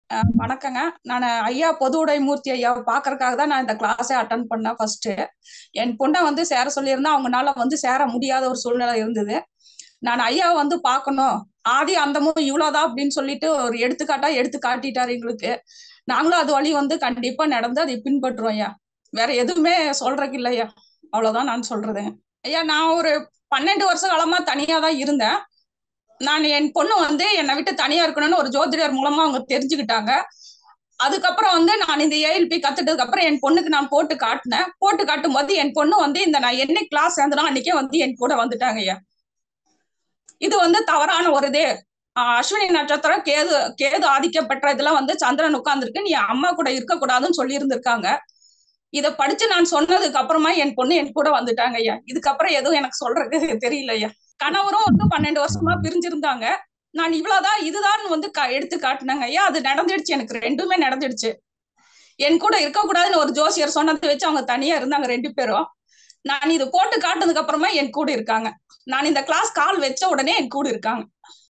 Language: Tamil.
அஹ் வணக்கங்க நான் ஐயா பொது உடைமூர்த்தி ஐயாவை பாக்குறதுக்காக தான் நான் இந்த கிளாஸே அட்டன் பண்ணேன் ஃபர்ஸ்ட் என் பொண்ணை வந்து சேர சொல்லியிருந்தா அவங்கனால வந்து சேர முடியாத ஒரு சூழ்நிலை இருந்தது நான் ஐயாவை வந்து பார்க்கணும் ஆதி அந்தமும் இவ்வளவுதான் அப்படின்னு சொல்லிட்டு ஒரு எடுத்துக்காட்டா எடுத்து காட்டிட்டாரு எங்களுக்கு நாங்களும் அது வழி வந்து கண்டிப்பா நடந்து அதை பின்பற்றுவோம் ஐயா வேற எதுவுமே சொல்றதுக்கு இல்லை ஐயா அவ்வளவுதான் நான் சொல்றதுங்க ஐயா நான் ஒரு பன்னெண்டு வருஷ காலமா தனியா தான் இருந்தேன் நான் என் பொண்ணு வந்து என்னை விட்டு தனியா இருக்கணும்னு ஒரு ஜோதிடர் மூலமா அவங்க தெரிஞ்சுக்கிட்டாங்க அதுக்கப்புறம் வந்து நான் இந்த ஏஎல்பி கத்துட்டதுக்கு அப்புறம் என் பொண்ணுக்கு நான் போட்டு காட்டினேன் போட்டு காட்டும் போது என் பொண்ணு வந்து இந்த நான் என்ன கிளாஸ் சேர்ந்தனோ அன்னைக்கே வந்து என் கூட வந்துட்டாங்க ஐயா இது வந்து தவறான ஒரு இது ஆஹ் அஸ்வினி நட்சத்திரம் கேது கேது ஆதிக்கம் பெற்ற இதெல்லாம் வந்து சந்திரன் உட்கார்ந்துருக்கு நீ அம்மா கூட இருக்கக்கூடாதுன்னு சொல்லி இருந்திருக்காங்க இத படிச்சு நான் சொன்னதுக்கு அப்புறமா என் பொண்ணு என் கூட வந்துட்டாங்க ஐயா இதுக்கப்புறம் எதுவும் எனக்கு சொல்றதுக்கு தெரியல ஐயா கணவரும் வந்து பன்னெண்டு வருஷமா பிரிஞ்சிருந்தாங்க நான் இவ்வளவுதான் இதுதான் வந்து கா- எடுத்து காட்டினாங்க ஐயா அது நடந்துடுச்சு எனக்கு ரெண்டுமே நடந்துடுச்சு என் கூட இருக்கக்கூடாதுன்னு ஒரு ஜோசியர் சொன்னதை வச்சு அவங்க தனியா இருந்தாங்க ரெண்டு பேரும் நான் இது போட்டு காட்டுனதுக்கு அப்புறமா என் கூட இருக்காங்க நான் இந்த கிளாஸ் கால் வச்ச உடனே என் கூட இருக்காங்க